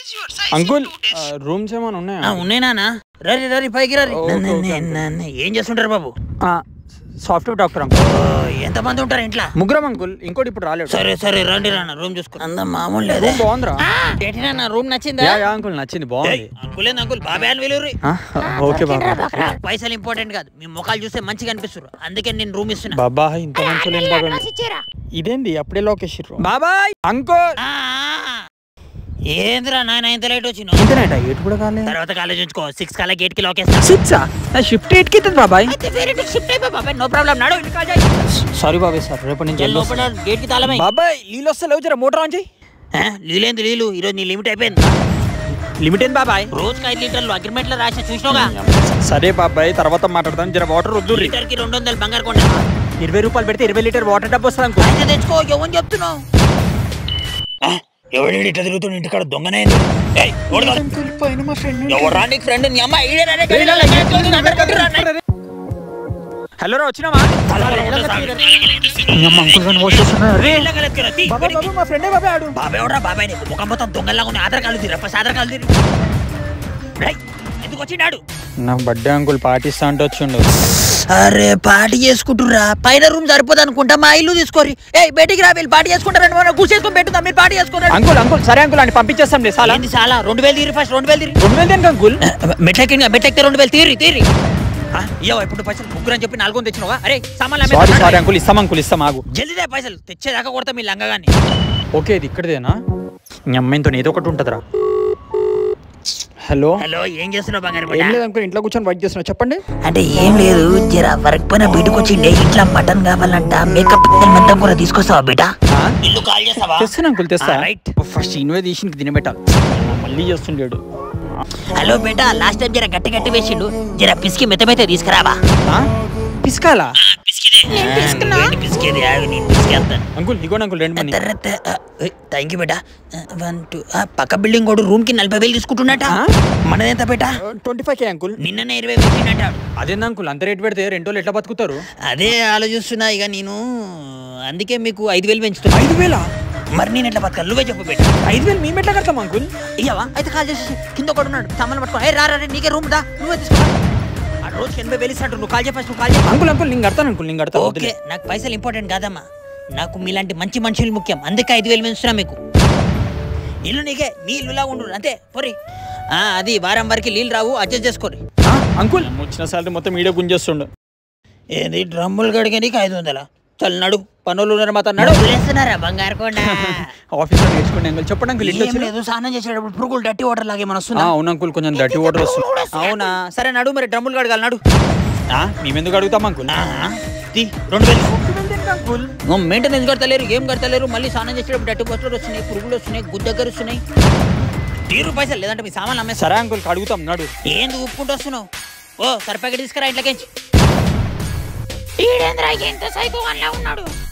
Uncle rooms ఏమైనా ఉన్నాయా ఆ, ఉన్నాయి నాన్న రరి రరి పైకి రరి ఓకే, నన్ను- ఓకే, నన్ను- నన్ను ఏం చేస్తుంటారు బాబు సాఫ్ట్వేర్ డాక్టర్ అంకుల్ ఓ, ఎంతమంది ఉంటారు ఇంట్లో ముగ్గురం అంకుల్ ఇంకోటి ఇప్పుడు రాలేడు సరే సరే రండి నాన్న రూమ్ చూసుకో అంత మామూలు లేదే రూమ్ బాగుందిరా ఏంటి నాన్న రూమ్ నచ్చిందా యా యా అంకుల్ నచ్చింది బాగుంది ఏయ్, అంకుల్ ఏంది అంకుల్ బాబాయ్ అని వెలుగురి ఆ, ఓకే బాబా నాకు పైసలు ఇంపార్టెంట్ కాదు మీ ముఖాలు చూస్తే మంచిగా అనిపిస్తారు అందుకే నేను రూమ్ ఇస్తున్నా బాబా ఇంత మంచి ఏం బాగా ఇదేంది అప్పుడే లోకేష్ బాబాయ్ అంకుల్ ఆ, ఆ. ఏందిరా నాయన ఇంత లేట్ వచ్చిన ఇంటర్నెట్ ఎయిట్ కూడా కాలేదు తర్వాత కాలేజ్ ఉంచుకో సిక్స్ కల్లా గేట్ కి లోకేస్తా సిక్స్ షిఫ్ట్ ఎయిట్ కి అవుతుంది బాబాయ్ అయితే వేరే షిఫ్ట్ అయిపో బాబాయ్ నో ప్రాబ్లం నడు ఇంటికి కాల్ చేయి. సారీ బాబాయ్ సార్ రేపటి నుంచి చెల్లి లోపల గేట్ కి తాళమై బాబాయ్ నీళ్ళు వస్తే లేవు జర మోటార్ ఆన్ చేయి నీళ్ళేంది నీళ్ళు ఈరోజు నీ లిమిట్ అయిపోయింది లిమిట్ ఏంది బాబాయ్ రోజుకి ఐదు లీటర్లు అగ్రిమెంట్ లో రాసి చూసినావుగా సరే బాబాయ్ తర్వాత మాట్లాడదాం జర వాటర్ వద్దు లీటర్ కి రెండు వందలు బంగారు కొండ ఇరవై రూపాయలు పెడితే ఇరవై లీటర్ వాటర్ డబ్బు వస్తుంది అంకుల్ అయితే తెచ్చుకో ఎవరు చెప్తున్నావు ఎవడు ఇట్లా తిరుగుతుండే ఇంటికాడ దొంగనే పైన మా ఫ్రెండ్ ఎవరా నీకు ఫ్రెండ్ నీ అమ్మ ఈడే రానే గదిలో లగ్గేస్తుంది, నన్ను కొట్టురా, నన్ను. హలో రా వచ్చినావా తలకాయ కొట్టేస్తా. అంకుల్ గాని వాష్ చేస్తున్నారు ఇళ్ళ కలెత్తుకురా, తీ, బాబాయ్ బయటికి. బాబాయ్ మా ఫ్రెండే బాబాయ్ ఆడు బాబాయ్ ఎవడా బాబాయ్ నీకు ముఖం మొత్తం దొంగల్లాగా ఉంది ఆధార్ కార్డు తీరా ఫస్ట్ ఆధార్ కార్డు తీరు రేయ్, ఎందుకు వచ్చినాడు నాకు బర్త్డే అంకుల్ పాటిస్తా అంటే వచ్చిండు అరే పార్టీ చేసుకుంటురా పైన రూమ్ సరిపోదు అనుకుంటా మా ఇల్లు తీసుకోరి ఏ బయటికి రా వీళ్ళు పార్టీ చేసుకుంటారండి మనం కూర్చేసుకొని పెట్టుదా మీరు పార్టీ చేసుకున్నారు అంకుల్ అంకుల్ సరే అంకుల్ అని పంపించేస్తాం లే సాలా ఏంది చాలా రెండు వేలు తీరి ఫస్ట్ రెండు వేలు తీరి రెండు వేలు దేనికి అంకుల్ మెట్లెక్కి మెట్లెక్కితే రెండు వేలు తీరి తీరి ఆ, ఇయ్యవా ఇప్పుడు పైసలు ముగ్గురు అని చెప్పి నాలుగు తెచ్చినావా అరే సామాన్లు సారీ సారీ అమ్మేద్దాం. అంకుల్ ఇస్తాం అంకుల్ ఇస్తాం ఆగు జల్దీదే పైసలు తెచ్చేదాకా కొడతా మీ లంగగాని ఓకే ఇది ఇక్కడదేనా మీ అమ్మాయితో ఏదో ఒకటి ఉంటుందిరా హలో హలో ఏం చేస్తున్నావు బంగారు ఏం బిడ్డ? లేదు అంకుల్ ఇంట్లో కూర్చొని వర్క్ చేస్తున్నా చెప్పండి అంటే ఏం లేదు జర వర్క్ పైన బయటకు వచ్చిండే ఇంట్లో మటన్ కావాలంట మేకప్ మొత్తం కూడా తీసుకొస్తావా బిడ్డ ఆ? ఇల్లు కాల్ చేస్తావా తెస్తాను అంకుల్ తెస్తా ఆ, రైట్. ఫస్ట్ ఇన్వే తీసి తినబెట్టాలి మళ్ళీ చేస్తుండేడు హలో బేటా లాస్ట్ టైం జర గట్టి గట్టి వేసిండు జర పిసికి మెత్త మెత్త తీసుకురావా ఆ? పిసుకాలా పిసికేది ఆగు, నేను పిసికేస్తాను అంకుల్ ఇగోండి అంకుల్ రెండు మనీ థ్యాంక్ యూ బేటా వన్ టూ పక్క బిల్డింగ్ కూడా రూమ్ కి నలభై వేలు తీసుకుంటున్నట ఆ? మనదెంత బేటా ట్వంటీ ఫైవ్ కే అంకుల్ నిన్ననే ఇరవై వేసిండట అదేంది అంకుల్ అంత రేట్ పెడితే రెండు రోజులు ఎట్లా బతుకుతారు అదే ఆలోచిస్తున్నా ఇక నేను అందుకే మీకు ఐదు వేలు పెంచుతున్నా ఐదు వేలా మరి నేను ఎట్లా బతకాలి నువ్వే చెప్పు బేటా ఐదు వేలు మేము ఎట్లా కడతాం అంకుల్ ఇయ్యవా అయితే కాల్ చేసి కింద ఒకడు ఉన్నాడు సామాన్లు పట్టుకో ఏ రా రా రే, నీకే రూమ్ దా నువ్వే తీసుకో ఆ రోజుకి ఎనభై వేలు ఇస్తాడు నువ్వు కాల్ చెప్పేసి నువ్వు కాల్ చెప్పు అంకుల్ అంకుల్ నేను కడతాను అంకుల్ నేను కడతాను ఓకే నాకు పైసలు ఇంపార్టెంట్ కాదమ్మా నాకు మీలాంటి మంచి మనుషులు ముఖ్యం అందుకే ఐదు వేలు పెంచుతున్నా మీకు ఇల్లు నీకే మీ ఇల్లులా ఉండు అంతే పొరి ఆ, అది వారం వరకు నీళ్ళు రావు అడ్జస్ట్ చేసుకోరి అంకుల్ వచ్చిన సాలరీ మొత్తం ఈడే గుంజేస్తుండు ఏది డ్రమ్ములు గడిగే నీకు ఐదు వందల చల్ నడు పనులు ఉన్నారు మాత నడు వదిలేస్తున్నారా బంగారు కొండ ఆఫీస్ లో నేర్చుకోండి అంకుల్ చెప్పండి అంకుల్ ఇల్లు ఏం వచ్చి లేదు స్నానం చేసేటప్పుడు పురుగులు డట్టి వాటర్ లాగే మన వస్తుందా అవును అంకుల్ కొంచెం దట్టి వాటర్ వస్తుంది అవునా సరే నడు మరి డ్రమ్ములు కడగాలి నడు ఆ, మేమెందుకు అడుగుతాం అంకుల్ ఆ, తీ, రెండు వేలు అంకుల్ నువ్వు మెయింటెనెన్స్ కడతలేరు ఏం కడతలేరు మళ్ళీ స్నానం చేసేటప్పుడు డట్టి బొట్టలు వస్తున్నాయి పురుగులు వస్తున్నాయి గుడ్డ దగ్గర వస్తున్నాయి తీరు పైసలు లేదంటే మీ సామాన్లు అమ్మేస్తారు సరే అంకుల్ అడుగుతాం నడు ఏంది ఉప్పుకుంటూ వస్తున్నావు ఓ సరిపాకెట్ తీసుకురా ఇంట్లోకి ఈడేంద్రా ఎంత సైకో అలా ఉన్నాడు